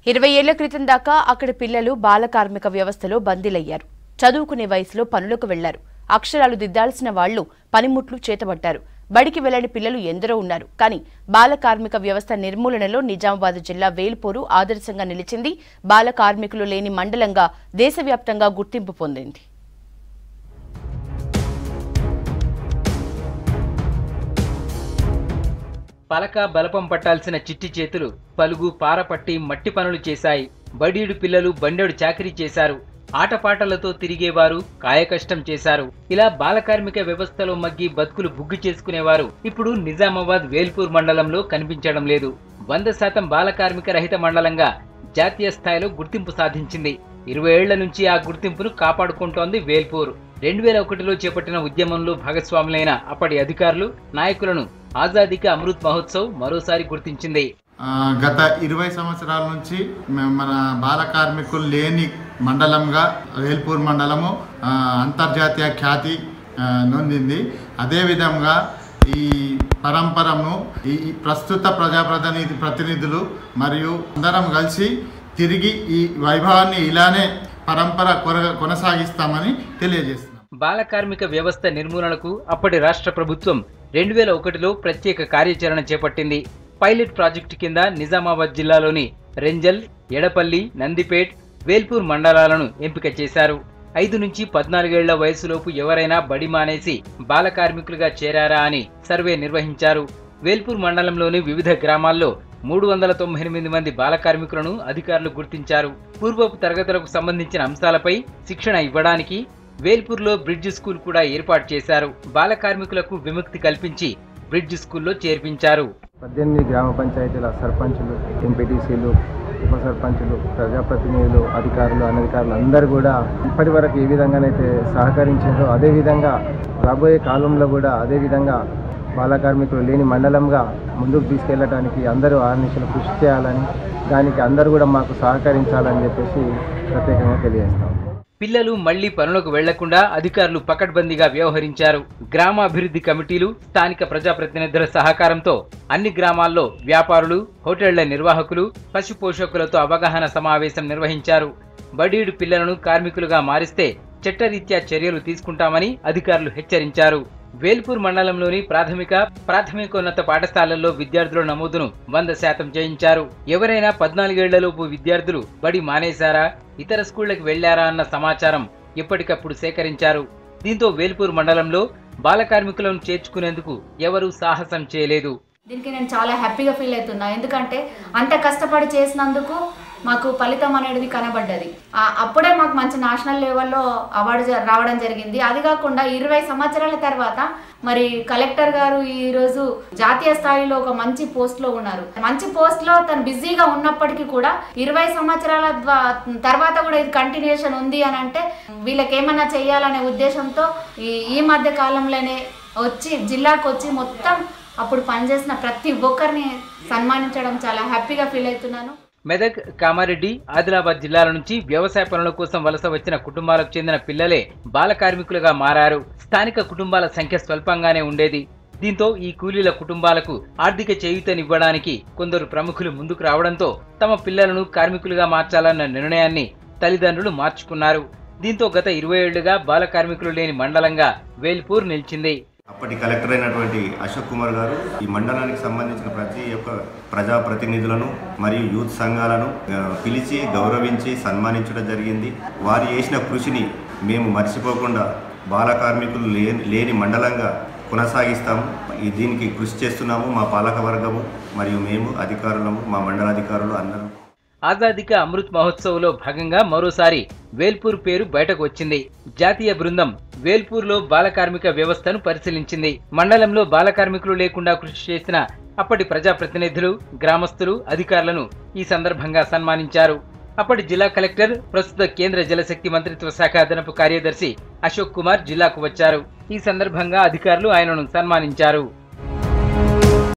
ఇరవై ఏళ్ల క్రితం దాకా అక్కడి పిల్లలు బాల కార్మిక వ్యవస్థలో బందీలయ్యారు చదువుకునే వయసులో పనులకు వెళ్లారు అక్షరాలు దిద్దాల్సిన వాళ్లు పనిముట్లు చేతబట్టారు బడికి వెళ్లని పిల్లలు ఎందరో ఉన్నారు కానీ బాల కార్మిక వ్యవస్థ నిర్మూలనలో నిజామాబాద్ జిల్లా వేల్పూరు ఆదర్శంగా నిలిచింది బాల కార్మికులు లేని మండలంగా దేశవ్యాప్తంగా గుర్తింపు పొందింది పలక బలపం పట్టాల్సిన చిట్టి చేతులు పలుగు పారపట్టి మట్టి పనులు చేశాయి బడీడు పిల్లలు బండెడు చాకరీ చేశారు ఆటపాటలతో తిరిగేవారు కాయకష్టం చేశారు ఇలా బాలకార్మిక వ్యవస్థలో మగ్గి బతుకులు బుగ్గు చేసుకునేవారు ఇప్పుడు నిజామాబాద్ వేల్పూర్ మండలంలో కనిపించడం లేదు వంద శాతం బాలకార్మిక రహిత మండలంగా జాతీయ స్థాయిలో గుర్తింపు సాధించింది ఇరవై ఏళ్ల నుంచి ఆ గుర్తింపును కాపాడుకుంటోంది వేల్పూర్ రెండు వేల ఒకటిలో చేపట్టిన ఉద్యమంలో భాగస్వాములైన అప్పటి అధికారులు నాయకులను ఆజాదీకి అమృత్ మహోత్సవ్ మరోసారి గుర్తించింది ఆ, గత ఇరవై సంవత్సరాల నుంచి మేము మన బాల కార్మికులు లేని మండలంగా వేల్పూర్ మండలము ఆ, అంతర్జాతీయ ఖ్యాతి ఆ, నొందింది అదేవిధంగా ఈ పరంపరను ఈ ఈ ప్రస్తుత ప్రజాప్రతినిధి ప్రతినిధులు మరియు అందరం కలిసి తిరిగి ఈ వైభవాన్ని ఇలానే పరంపర కొర- కొనసాగిస్తామని తెలియజేస్తున్నాం బాలకార్మిక వ్యవస్థ నిర్మూలనకు అప్పటి రాష్ట్ర ప్రభుత్వం రెండు వేల ఒకటిలో ప్రత్యేక కార్యాచరణ చేపట్టింది పైలట్ ప్రాజెక్టు కింద నిజామాబాద్ జిల్లాలోని రెంజల్ ఎడపల్లి నందిపేట్ వేల్పూర్ మండలాలను ఎంపిక చేశారు ఐదు నుంచి పద్నాలుగేళ్ల వయసులోపు ఎవరైనా బడి మానేసి బాల కార్మికులుగా చేరారా అని సర్వే నిర్వహించారు వేల్పూర్ మండలంలోని వివిధ గ్రామాల్లో మూడు వందల తొంభై ఎనిమిది మంది బాల కార్మికులను అధికారులు గుర్తించారు పూర్వపు తరగతులకు సంబంధించిన అంశాలపై శిక్షణ ఇవ్వడానికి వేల్పూర్లో బ్రిడ్జ్ స్కూల్ కూడా ఏర్పాటు చేశారు బాల కార్మికులకు విముక్తి కల్పించి బ్రిడ్జ్ స్కూల్లో చేర్పించారు పద్దెనిమిది గ్రామ పంచాయతీల సర్పంచులు ఎంపీటీసీలు ఉప సర్పంచులు ప్రజాప్రతినిధులు అధికారులు అనధికారులు అందరూ కూడా ఇప్పటి వరకు ఏ విధంగానైతే సహకరించారో అదేవిధంగా రాబోయే కాలంలో కూడా అదేవిధంగా బాల కార్మికులు లేని మండలంగా ముందుకు తీసుకెళ్ళడానికి అందరూ ఆర్నిషలు కృషి చేయాలని దానికి అందరూ కూడా మాకు సహకరించాలని చెప్పేసి ప్రత్యేకంగా తెలియజేస్తాం పిల్లలు మళ్లీ పనులకు వెళ్లకుండా అధికారులు పకడ్బందీగా వ్యవహరించారు గ్రామాభివృద్ధి కమిటీలు స్థానిక ప్రజాప్రతినిధుల సహకారంతో అన్ని గ్రామాల్లో వ్యాపారులు హోటళ్ల నిర్వాహకులు పశు పోషకులతో అవగాహన సమావేశం నిర్వహించారు బడీడు పిల్లలను కార్మికులుగా మారిస్తే చట్టరీత్యా చర్యలు తీసుకుంటామని అధికారులు హెచ్చరించారు వేల్పూర్ మండలంలోని ప్రాథమిక ప్రాథమికోన్నత పాఠశాలల్లో విద్యార్థుల నమోదును వంద శాతం చేయించారు ఎవరైనా పద్నాలుగేళ్లలోపు విద్యార్థులు బడి మానేశారా ఇతర స్కూళ్లకు వెళ్లారా అన్న సమాచారం ఎప్పటికప్పుడు సేకరించారు దీంతో వేల్పూర్ మండలంలో బాల కార్మికులను చేర్చుకునేందుకు ఎవరూ సాహసం చేయలేదు దీనికి నేను చాలా హ్యాపీగా ఫీల్ అవుతున్నా ఎందుకంటే అంత కష్టపడి చేసినందుకు మాకు ఫలితం అనేది కనబడ్డది ఆ, అప్పుడే మాకు మంచి నేషనల్ లెవెల్లో అవార్డు జ- రావడం జరిగింది అది కాకుండా ఇరవై సంవత్సరాల తర్వాత మరి కలెక్టర్ గారు ఈరోజు జాతీయ స్థాయిలో ఒక మంచి పోస్ట్లో ఉన్నారు మంచి పోస్ట్లో తను బిజీగా ఉన్నప్పటికీ కూడా ఇరవై సంవత్సరాల ద్వా- తర్వాత కూడా ఇది కంటిన్యూషన్ ఉంది అని అంటే వీళ్ళకి ఏమన్నా చేయాలనే ఉద్దేశంతో ఈ ఈ మధ్య కాలంలోనే వచ్చి జిల్లాకు వచ్చి మొత్తం అప్పుడు పనిచేసిన ప్రతి ఒక్కరిని సన్మానించడం చాలా హ్యాపీగా ఫీల్ అవుతున్నాను మెదక్ కామారెడ్డి ఆదిలాబాద్ జిల్లాల నుంచి వ్యవసాయ పనుల కోసం వలస వచ్చిన కుటుంబాలకు చెందిన పిల్లలే బాల కార్మికులుగా మారారు స్థానిక కుటుంబాల సంఖ్య స్వల్పంగానే ఉండేది దీంతో ఈ కూలీల కుటుంబాలకు ఆర్థిక చేయూతనివ్వడానికి కొందరు ప్రముఖులు ముందుకు రావడంతో తమ పిల్లలను కార్మికులుగా మార్చాలన్న నిర్ణయాన్ని తల్లిదండ్రులు మార్చుకున్నారు దీంతో గత ఇరవై ఏళ్లుగా బాల కార్మికులు లేని మండలంగా వేల్పూర్ నిలిచింది అప్పటి కలెక్టర్ అయినటువంటి అశోక్ కుమార్ గారు ఈ మండలానికి సంబంధించిన ప్రతి ఒక్క ప్రజాప్రతినిధులను మరియు యూత్ సంఘాలను ఆ, పిలిచి గౌరవించి సన్మానించడం జరిగింది వారు చేసిన కృషిని మేము మర్చిపోకుండా బాల కార్మికులు లేని లేని మండలంగా కొనసాగిస్తాము ఈ దీనికి కృషి చేస్తున్నాము మా పాలక వర్గము మరియు మేము అధికారులము మా మండలాధికారులు అందరం ఆజాదీక అమృత్ మహోత్సవ్లో భాగంగా మరోసారి వేల్పూర్ పేరు బయటకు వచ్చింది జాతీయ బృందం వేల్పూర్లో బాల కార్మిక వ్యవస్థను పరిశీలించింది మండలంలో బాల కార్మికులు లేకుండా కృషి చేసిన అప్పటి ప్రజాప్రతినిధులు గ్రామస్తులు అధికారులను ఈ సందర్భంగా సన్మానించారు అప్పటి జిల్లా కలెక్టర్ ప్రస్తుత కేంద్ర జలశక్తి మంత్రిత్వ శాఖ అదనపు కార్యదర్శి అశోక్ కుమార్ జిల్లాకు వచ్చారు ఈ సందర్భంగా అధికారులు ఆయనను సన్మానించారు